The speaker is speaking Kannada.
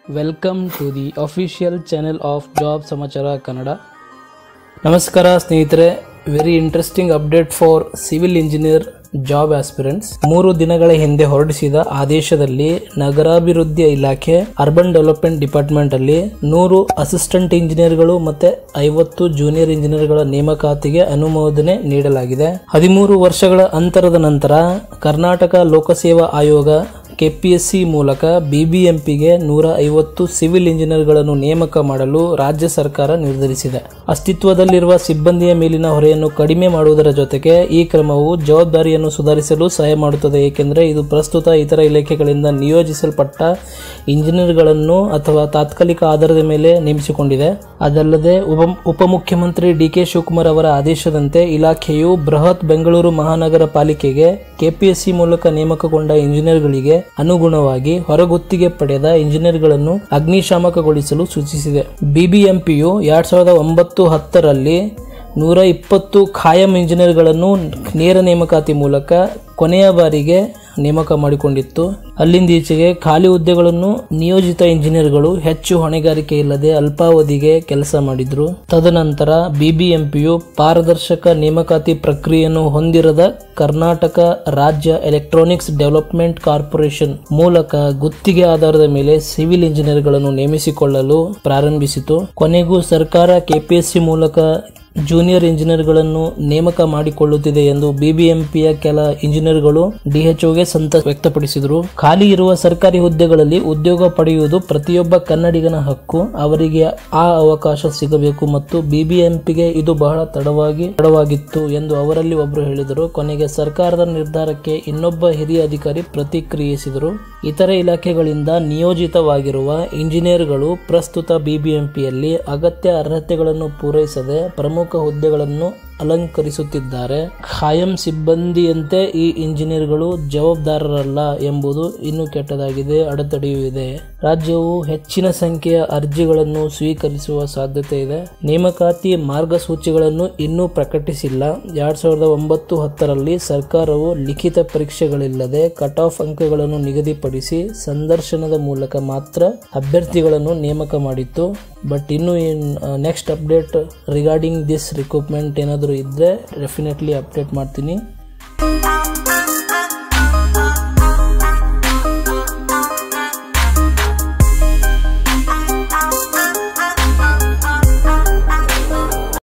welcome to the official channel of job ಸಮಾಚಾರ ಕನ್ನಡ ನಮಸ್ಕಾರ ಸ್ನೇಹಿತರೆ very interesting update for civil engineer job aspirants ಮೂರು ದಿನಗಳ ಹಿಂದೆ ಹೊರಡಿಸಿದ ಆದೇಶದಲ್ಲಿ ನಗರಾಭಿವೃದ್ಧಿ ಇಲಾಖೆ ಅರ್ಬನ್ ಡೆವಲಪ್ಮೆಂಟ್ ಡಿಪಾರ್ಟ್ಮೆಂಟ್ ಅಲ್ಲಿ ನೂರು ಅಸಿಸ್ಟೆಂಟ್ ಇಂಜಿನಿಯರ್ಗಳು ಮತ್ತೆ ಐವತ್ತು ಜೂನಿಯರ್ ಇಂಜಿನಿಯರ್ಗಳ ನೇಮಕಾತಿಗೆ ಅನುಮೋದನೆ ನೀಡಲಾಗಿದೆ ಹದಿಮೂರು ವರ್ಷಗಳ ಅಂತರದ ನಂತರ ಕರ್ನಾಟಕ ಲೋಕಸೇವಾ ಆಯೋಗ ಕೆಪಿಎಸ್ಸಿ ಮೂಲಕ ಬಿಬಿಎಂಪಿಗೆ ನೂರ ಐವತ್ತು ಸಿವಿಲ್ ಇಂಜಿನಿಯರ್ಗಳನ್ನು ನೇಮಕ ಮಾಡಲು ರಾಜ್ಯ ಸರ್ಕಾರ ನಿರ್ಧರಿಸಿದೆ ಅಸ್ತಿತ್ವದಲ್ಲಿರುವ ಸಿಬ್ಬಂದಿಯ ಮೇಲಿನ ಹೊರೆಯನ್ನು ಕಡಿಮೆ ಮಾಡುವುದರ ಜೊತೆಗೆ ಈ ಕ್ರಮವು ಜವಾಬ್ದಾರಿಯನ್ನು ಸುಧಾರಿಸಲು ಸಹಾಯ ಮಾಡುತ್ತದೆ ಏಕೆಂದರೆ ಇದು ಪ್ರಸ್ತುತ ಇತರ ಇಲಾಖೆಗಳಿಂದ ನಿಯೋಜಿಸಲ್ಪಟ್ಟ ಇಂಜಿನಿಯರ್ಗಳನ್ನು ಅಥವಾ ತಾತ್ಕಾಲಿಕ ಆಧಾರದ ಮೇಲೆ ನೇಮಿಸಿಕೊಂಡಿದೆ ಅದಲ್ಲದೆ ಉಪ ಉಪಮುಖ್ಯಮಂತ್ರಿ ಡಿ ಕೆ ಶಿವಕುಮಾರ್ ಅವರ ಆದೇಶದಂತೆ ಇಲಾಖೆಯು ಬೃಹತ್ ಬೆಂಗಳೂರು ಮಹಾನಗರ ಪಾಲಿಕೆಗೆ ಕೆಪಿಎಸ್ಸಿ ಮೂಲಕ ನೇಮಕಗೊಂಡ ಇಂಜಿನಿಯರ್ಗಳಿಗೆ ಅನುಗುಣವಾಗಿ ಹೊರಗುತ್ತಿಗೆ ಪಡೆದ ಇಂಜಿನಿಯರ್ಗಳನ್ನು ಅಗ್ನಿಶಾಮಕಗೊಳಿಸಲು ಸೂಚಿಸಿದೆ ಬಿಬಿಎಂಪಿಯು ಎರಡ್ ಸಾವಿರದ ಒಂಬತ್ತು ಹತ್ತರಲ್ಲಿ ನೂರ ಇಪ್ಪತ್ತು ಖಾಯಂ ಇಂಜಿನಿಯರ್ಗಳನ್ನು ನೇರ ನೇಮಕಾತಿ ಮೂಲಕ ಕೊನೆಯ ಬಾರಿಗೆ ನೇಮಕ ಮಾಡಿಕೊಂಡಿತ್ತು ಅಲ್ಲಿಂದೀಚೆಗೆ ಖಾಲಿ ಹುದ್ದೆಗಳನ್ನು ನಿಯೋಜಿತ ಇಂಜಿನಿಯರ್ಗಳು ಹೆಚ್ಚು ಹೊಣೆಗಾರಿಕೆ ಇಲ್ಲದೆ ಅಲ್ಪಾವಧಿಗೆ ಕೆಲಸ ಮಾಡಿದ್ರು ತದನಂತರ ಬಿಬಿಎಂಪಿಯು ಪಾರದರ್ಶಕ ನೇಮಕಾತಿ ಪ್ರಕ್ರಿಯೆಯನ್ನು ಹೊಂದಿರದ ಕರ್ನಾಟಕ ರಾಜ್ಯ ಎಲೆಕ್ಟ್ರಾನಿಕ್ಸ್ ಡೆವಲಪ್ಮೆಂಟ್ ಕಾರ್ಪೊರೇಷನ್ ಮೂಲಕ ಗುತ್ತಿಗೆ ಆಧಾರದ ಮೇಲೆ ಸಿವಿಲ್ ಇಂಜಿನಿಯರ್ಗಳನ್ನು ನೇಮಿಸಿಕೊಳ್ಳಲು ಪ್ರಾರಂಭಿಸಿತು ಕೊನೆಗೂ ಸರ್ಕಾರ ಕೆಪಿಎಸ್ಸಿ ಮೂಲಕ ಜೂನಿಯರ್ ಇಂಜಿನಿಯರ್ಗಳನ್ನು ನೇಮಕ ಮಾಡಿಕೊಳ್ಳುತ್ತಿದೆ ಎಂದು ಬಿಬಿಎಂಪಿಯ ಕೆಲ ಇಂಜಿನಿಯರ್ಗಳು ಡಿಎಚ್ಒಗೆ ಸಂತಸ ವ್ಯಕ್ತಪಡಿಸಿದರು ಖಾಲಿ ಇರುವ ಸರ್ಕಾರಿ ಹುದ್ದೆಗಳಲ್ಲಿ ಉದ್ಯೋಗ ಪಡೆಯುವುದು ಪ್ರತಿಯೊಬ್ಬ ಕನ್ನಡಿಗನ ಹಕ್ಕು ಅವರಿಗೆ ಆ ಅವಕಾಶ ಸಿಗಬೇಕು ಮತ್ತು ಬಿಬಿಎಂಪಿಗೆ ಇದು ಬಹಳ ತಡವಾಗಿ ತಡವಾಗಿತ್ತು ಎಂದು ಅವರಲ್ಲಿ ಒಬ್ಬರು ಹೇಳಿದರು ಕೊನೆಗೆ ಸರ್ಕಾರದ ನಿರ್ಧಾರಕ್ಕೆ ಇನ್ನೊಬ್ಬ ಹಿರಿಯ ಅಧಿಕಾರಿ ಪ್ರತಿಕ್ರಿಯಿಸಿದರು ಇತರೆ ಇಲಾಖೆಗಳಿಂದ ನಿಯೋಜಿತವಾಗಿರುವ ಇಂಜಿನಿಯರ್ಗಳು ಪ್ರಸ್ತುತ ಬಿಬಿಎಂಪಿಯಲ್ಲಿ ಅಗತ್ಯ ಅರ್ಹತೆಗಳನ್ನು ಪೂರೈಸದೆ ಪ್ರಮುಖ ಹುದ್ದೆಗಳನ್ನು ಅಲಂಕರಿಸುತ್ತಿದ್ದಾರೆ ಖಾಯಂ ಸಿಬ್ಬಂದಿಯಂತೆ ಈ ಇಂಜಿನಿಯರ್ಗಳು ಜವಾಬ್ದಾರರಲ್ಲ ಎಂಬುದು ಇನ್ನೂ ಕೆಟ್ಟದಾಗಿದೆ ಅಡೆತಡೆಯೂ ಇದೆ ರಾಜ್ಯವು ಹೆಚ್ಚಿನ ಸಂಖ್ಯೆಯ ಅರ್ಜಿಗಳನ್ನು ಸ್ವೀಕರಿಸುವ ಸಾಧ್ಯತೆ ಇದೆ ನೇಮಕಾತಿ ಮಾರ್ಗಸೂಚಿಗಳನ್ನು ಇನ್ನೂ ಪ್ರಕಟಿಸಿಲ್ಲ ಎರಡ್ ಸಾವಿರದ ಒಂಬತ್ತು ಹತ್ತರಲ್ಲಿ ಸರ್ಕಾರವು ಲಿಖಿತ ಪರೀಕ್ಷೆಗಳಿಲ್ಲದೆ ಕಟ್ ಆಫ್ ಅಂಕಗಳನ್ನು ನಿಗದಿಪಡಿಸಿ ಸಂದರ್ಶನದ ಮೂಲಕ ಮಾತ್ರ ಅಭ್ಯರ್ಥಿಗಳನ್ನು ನೇಮಕ ಮಾಡಿತ್ತು ಬಟ್ ಇನ್ನು next update regarding this recruitment ಏನಾದರೂ ಇದ್ದರೆ ಡೆಫಿನೆಟ್ಲಿ ಅಪ್ಡೇಟ್ ಮಾಡ್ತೀನಿ